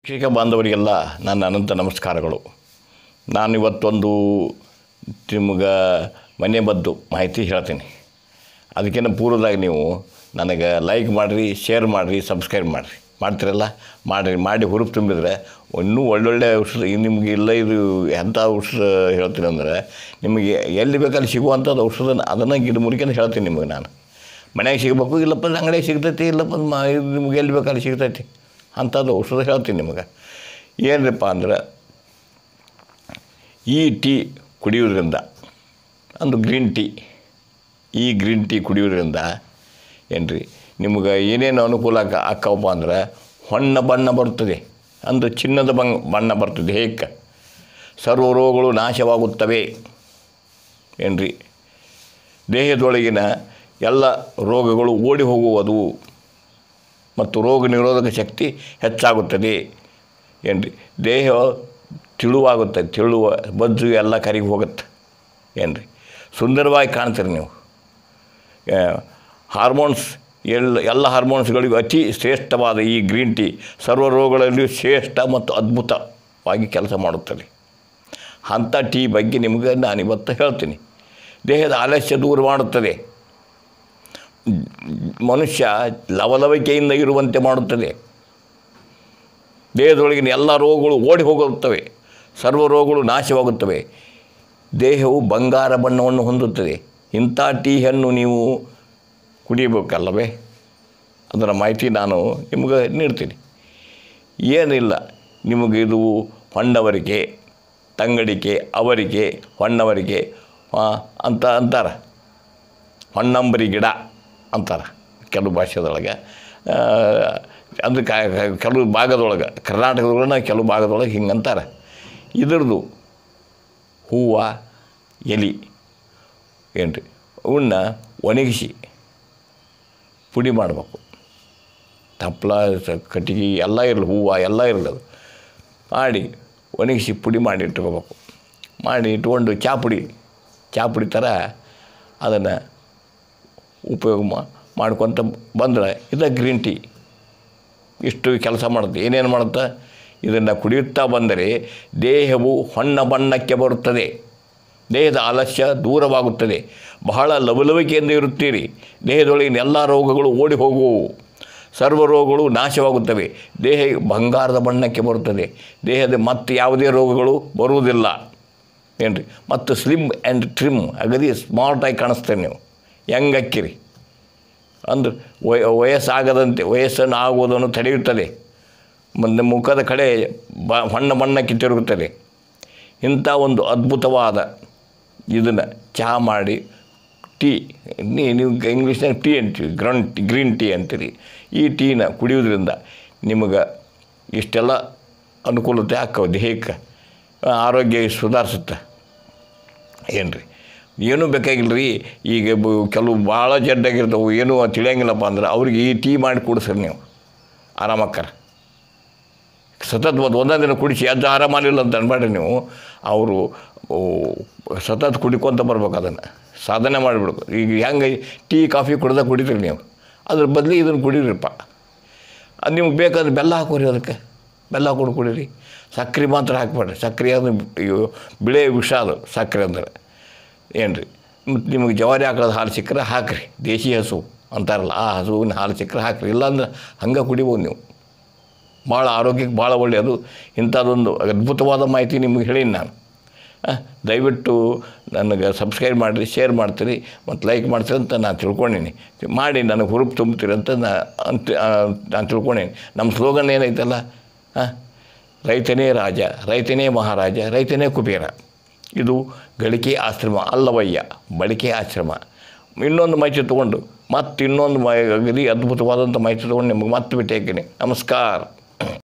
ವೀಕ್ಷಕ ಬಾಂಧವರಿಗೆಲ್ಲ ನನ್ನ ಅನಂತ ನಮಸ್ಕಾರಗಳು ನಾನು ಇವತ್ತೊಂದು ನಿಮ್ಗೆ ಮನೆ ಬದ್ದು ಮಾಹಿತಿ ಹೇಳ್ತೀನಿ ಅದಕ್ಕಿಂತ ಪೂರ್ವದಾಗ ನೀವು ನನಗೆ ಲೈಕ್ ಮಾಡಿರಿ ಶೇರ್ ಮಾಡಿರಿ ಸಬ್ಸ್ಕ್ರೈಬ್ ಮಾಡಿರಿ ಮಾಡ್ತೀರಲ್ಲ ಮಾಡಿರಿ ಮಾಡಿ ಹುರುಪು ತುಂಬಿದ್ರೆ ಇನ್ನೂ ಒಳ್ಳೊಳ್ಳೆ ಔಷಧ ಈ ನಿಮ್ಗೆ ಇಲ್ಲ ಇದು ಎಂಥ ಔಷಧ ಹೇಳ್ತೀನಿ ಅಂದರೆ ನಿಮಗೆ ಎಲ್ಲಿ ಬೇಕಲ್ಲಿ ಸಿಗುವಂಥದ್ದು ಔಷಧನ ಅದನ್ನು ಗಿಡ ಮುರಿಕೆಂದು ಹೇಳ್ತೀನಿ ನಿಮಗೆ ನಾನು ಮನ್ಯಾಗ ಸಿಗಬೇಕು ಇಲ್ಲಪ್ಪ ಅಂಗಡಿಯಾಗ ಸಿಗ್ತೈತಿ ಇಲ್ಲಪ್ಪ ಮಾ ಇದು ನಿಮ್ಗೆ ಎಲ್ಲಿ ಬೇಕಲ್ಲಿ ಸಿಗ್ತೈತಿ ಅಂಥದ್ದು ಔಷಧ ಹೇಳ್ತೀನಿ ನಿಮಗೆ ಏನಪ್ಪ ಅಂದ್ರೆ ಈ ಟೀ ಕುಡಿಯೋದ್ರಿಂದ ಒಂದು ಗ್ರೀನ್ ಟೀ ಈ ಗ್ರೀನ್ ಟೀ ಕುಡಿಯೋದ್ರಿಂದ ಏನು ರೀ ನಿಮ್ಗೆ ಏನೇನು ಅನುಕೂಲ ಆಕ ಆಕ್ಕವಪ್ಪ ಅಂದ್ರೆ ಹೊಣ್ಣ ಬಣ್ಣ ಬರ್ತದೆ ಅಂದ್ರೆ ಚಿನ್ನದ ಬಂಗ್ ಬಣ್ಣ ಬರ್ತದೆ ಹೇಗೆ ಸರ್ವ ರೋಗಗಳು ನಾಶವಾಗುತ್ತವೆ ಏನು ರೀ ದೇಹದೊಳಗಿನ ಎಲ್ಲ ರೋಗಗಳು ಓಡಿ ಹೋಗುವುದು ಮತ್ತು ರೋಗ ನಿರೋಧಕ ಶಕ್ತಿ ಹೆಚ್ಚಾಗುತ್ತದೆ ಏನು ರೀ ದೇಹ ತಿಳುವಾಗುತ್ತೆ ತಿಳುವ ಬಜ್ಜು ಎಲ್ಲ ಕರಿಗೆ ಹೋಗುತ್ತೆ ಏನು ರೀ ಸುಂದರವಾಗಿ ಕಾಣ್ತೀರಿ ನೀವು ಆ, ಹಾರ್ಮೋನ್ಸ್ ಎಲ್ಲ ಎಲ್ಲ ಹಾರ್ಮೋನ್ಸ್ಗಳಿಗೂ ಅತಿ ಶ್ರೇಷ್ಠವಾದ ಈ ಗ್ರೀನ್ ಟೀ ಸರ್ವ ರೋಗಗಳಲ್ಲಿಯೂ ಶ್ರೇಷ್ಠ ಮತ್ತು ಅದ್ಭುತವಾಗಿ ಕೆಲಸ ಮಾಡುತ್ತದೆ ಅಂಥ ಟೀ ಬಗ್ಗೆ ನಿಮಗೆ ನಾನು ಇವತ್ತು ಹೇಳ್ತೀನಿ ದೇಹದ ಆಲಸ್ಯ ದೂರ ಮಾಡುತ್ತದೆ ಮನುಷ್ಯ ಲವಲವಿಕೆಯಿಂದ ಇರುವಂತೆ ಮಾಡುತ್ತದೆ ದೇಹದೊಳಗಿನ ಎಲ್ಲ ರೋಗಗಳು ಓಡಿ ಹೋಗುತ್ತವೆ ಸರ್ವ ರೋಗಗಳು ನಾಶವಾಗುತ್ತವೆ ದೇಹವು ಬಂಗಾರ ಬಣ್ಣವನ್ನು ಹೊಂದುತ್ತದೆ ಇಂಥ ಟೀಯನ್ನು ನೀವು ಕುಡಿಯಬೇಕಲ್ಲವೇ ಅದರ ಮಾಹಿತಿ ನಾನು ನಿಮಗೆ ನೀಡ್ತೀನಿ ಏನಿಲ್ಲ ನಿಮಗೆ ಇದು ಹೊಣ್ಣವರಿಕೆ ತಂಗಡಿಕೆ ಅವರಿಕೆ ಹೊಣ್ಣವರಿಕೆ ಆ, ಅಂತ ಅಂತಾರೆ ಹೊನ್ನಂಬರಿ ಗಿಡ ಅಂತಾರೆ ಕೆಲವು ಭಾಷೆದೊಳಗೆ ಆ, ಅಂದ್ರೆ ಕ ಕ- ಕೆಲವು ಭಾಗದೊಳಗೆ ಕರ್ನಾಟಕದೊಳಗೆ ಕೆಲವು ಭಾಗದೊಳಗೆ ಹಿಂಗೆ ಅಂತಾರೆ ಇದ್ರದ್ದು ಹೂವು ಎಲೆ ಏನು ರೀ ಅವನ್ನ ಒಣಗಿಸಿ ಪುಡಿ ಮಾಡಬೇಕು ತಪ್ಪಲ ಸ- ಕಟ್ಟಿಗೆ ಎಲ್ಲ ಇರಲಿ ಹೂವು ಎಲ್ಲ ಇರಲಿ ಅದು ಮಾಡಿ ಒಣಗಿಸಿ ಪುಡಿ ಮಾಡಿ ಇಟ್ಕೋಬೇಕು ಮಾಡಿ ಇಟ್ಕೊಂಡು ಚಾ ಪುಡಿ ಚಾ ಪುಡಿ ಥರ ಅದನ್ನು ಉಪಯೋಗ ಮಾ ಮಾಡ್ಕೊತ ಬಂದ್ರೆ ಇದು ಗ್ರೀನ್ ಟೀ ಇಷ್ಟು ಕೆಲಸ ಮಾಡುತ್ತೆ ಏನೇನು ಮಾಡುತ್ತೆ ಇದನ್ನು ಕುಡಿಯುತ್ತಾ ಬಂದರೆ ದೇಹವು ಹೊಣ್ಣ ಬಣ್ಣಕ್ಕೆ ಬರುತ್ತದೆ ದೇಹದ ಆಲಸ್ಯ ದೂರವಾಗುತ್ತದೆ ಬಹಳ ಲವಲವಿಕೆಯಿಂದ ಇರುತ್ತೀರಿ ದೇಹದೊಳಗಿನ ಎಲ್ಲ ರೋಗಗಳು ಓಡಿ ಹೋಗುವವು ಸರ್ವ ರೋಗಗಳು ನಾಶವಾಗುತ್ತವೆ ದೇಹ ಬಂಗಾರದ ಬಣ್ಣಕ್ಕೆ ಬರುತ್ತದೆ ದೇಹದ ಮತ್ತೆ ಯಾವುದೇ ರೋಗಗಳು ಬರುವುದಿಲ್ಲ ಏನು ರೀ ಮತ್ತು ಸ್ಲಿಮ್ ಆ್ಯಂಡ್ ಟ್ರಿಮ್ ಅಗದಿ ಸ್ಮಾರ್ಟಾಗಿ ಕಾಣಿಸ್ತೇನೆ ನೀವು ಹೆಂಗಕ್ಕಿರಿ ಅಂದ್ರೆ ವಯ ವಯಸ್ಸಾಗದಂತೆ ವಯಸ್ಸನ್ನು ಆಗುವುದನ್ನು ತಡೆಯುತ್ತದೆ ಮತ್ತು ಮುಖದ ಕಡೆ ಬ ಬಣ್ಣ ಬಣ್ಣಕ್ಕೆ ತಿರುಗುತ್ತದೆ ಇಂಥ ಒಂದು ಅದ್ಭುತವಾದ ಇದನ್ನು ಚಹಾ ಮಾಡಿ ಟೀ ನೀ ನೀವು ಇಂಗ್ಲೀಷ್ನಾಗ ಟೀ ಅಂತೀವಿ ಗ್ರನ್ ಗ್ರೀನ್ ಟೀ ಅಂತೀರಿ ಈ ಟೀನ ಕುಡಿಯೋದ್ರಿಂದ ನಿಮಗೆ ಇಷ್ಟೆಲ್ಲ ಅನುಕೂಲತೆ ಆಕ್ಕವ ದೇಹಕ್ಕೆ ಆರೋಗ್ಯ ಸುಧಾರಿಸುತ್ತೆ ಏನು ರೀ ಏನೂ ಬೇಕಾಗಿಲ್ಲ ರೀ ಈಗ ಬ- ಕೆಲವು ಭಾಳ ಜಡ್ಡಾಗಿರ್ತಾವೆ ಏನೂ ತಿಳಿಯಂಗಿಲ್ಲಪ್ಪ ಅಂದ್ರೆ ಅವ್ರಿಗೆ ಈ ಟೀ ಮಾಡಿ ಕುಡಿಸ್ರಿ ನೀವು ಆರಾಮಕ್ಕಾರ ಸತತ ಒಂದು ಒಂದೊಂದು ದಿನ ಕುಡಿಸಿ ಅದು ಆರಾಮಾಗಿಲ್ಲ ಅಂತ ಅನ್ಬೇಡ್ರಿ ನೀವು ಅವರು ಓ, ಸತತ ಕುಡಿಕೊಂತ ಬರ್ಬೇಕು ಅದನ್ನು ಸಾಧನೆ ಮಾಡಿಬಿಡ್ಬೇಕು ಈಗ ಹೆಂಗೆ ಟೀ ಕಾಫಿ ಕುಡ್ದ ಕುಡಿತೀರಿ ನೀವು ಅದ್ರ ಬದಲು ಇದನ್ನು ಕುಡೀರಿಪ್ಪ ಅದು ನಿಮ್ಗೆ ಬೇಕಾದ್ರೆ ಬೆಲ್ಲ ಹಾಕೋರಿ ಅದಕ್ಕೆ ಬೆಲ್ಲ ಹಾಕೊಂಡು ಕುಡೀರಿ ಸಕ್ರೆ ಮಾತ್ರ ಹಾಕ್ಬೇಡ್ರಿ ಸಕ್ರೆ ಅದು ಇವು ಬಿಳೆ ವಿಷ ಅದು ಸಕ್ಕರೆ ಅಂದ್ರೆ ಏನು ರೀ ಮತ್ತು ನಿಮಗೆ ಜವಾರಿ ಆಕಳದ ಹಾಲು ಸಿಕ್ಕರೆ ಹಾಕಿರಿ ದೇಶಿ ಹಸು ಅಂತಾರಲ್ಲ ಆ ಹಸುವಿನ ಹಾಲು ಸಿಕ್ಕರೆ ಹಾಕಿರಿ ಇಲ್ಲಾಂದ್ರೆ ಹಂಗೆ ಕುಡಿಬೋದು ನೀವು ಭಾಳ ಆರೋಗ್ಯಕ್ಕೆ ಭಾಳ ಒಳ್ಳೆಯದು ಇಂಥದ್ದೊಂದು ಅದ್ಭುತವಾದ ಮಾಹಿತಿ ನಿಮಗೆ ಹೇಳೀನಿ ನಾನು ಆ, ದಯವಿಟ್ಟು ನನಗೆ ಸಬ್ಸ್ಕ್ರೈಬ್ ಮಾಡಿರಿ ಶೇರ್ ಮಾಡ್ತೀರಿ ಮತ್ತು ಲೈಕ್ ಮಾಡ್ತೀರಿ ಅಂತ ನಾನು ತಿಳ್ಕೊಂಡೀನಿ ಮಾಡಿ ನನಗೆ ಹುರುಪು ತುಂಬ್ತೀರಿ ಅಂತ ನಾ ಅಂತ ಆ, ನಾನು ತಿಳ್ಕೊಂಡೀನಿ ನಮ್ಮ ಸ್ಲೋಗನ್ ಏನೈತಲ್ಲ ಹಾಂ ರೈತನೇ ರಾಜ ರೈತನೇ ಮಹಾರಾಜ ರೈತನೇ ಕುಬೇರ ಇದು ಗಳಿಕೆ ಆಶ್ರಮ ಅಲ್ಲವಯ್ಯ ಬಳಿಕೆ ಆಶ್ರಮ ಇನ್ನೊಂದು ಮಾಹಿತಿ ತೊಗೊಂಡು ಮತ್ತು ಇನ್ನೊಂದು ಮಾ ಅಗದಿ ಅದ್ಭುತವಾದಂಥ ಮಾಹಿತಿ ತೊಗೊಂಡು ನಿಮಗೆ ಮತ್ತೆ ಭೇಟಿ ಹಾಕಿನಿ ನಮಸ್ಕಾರ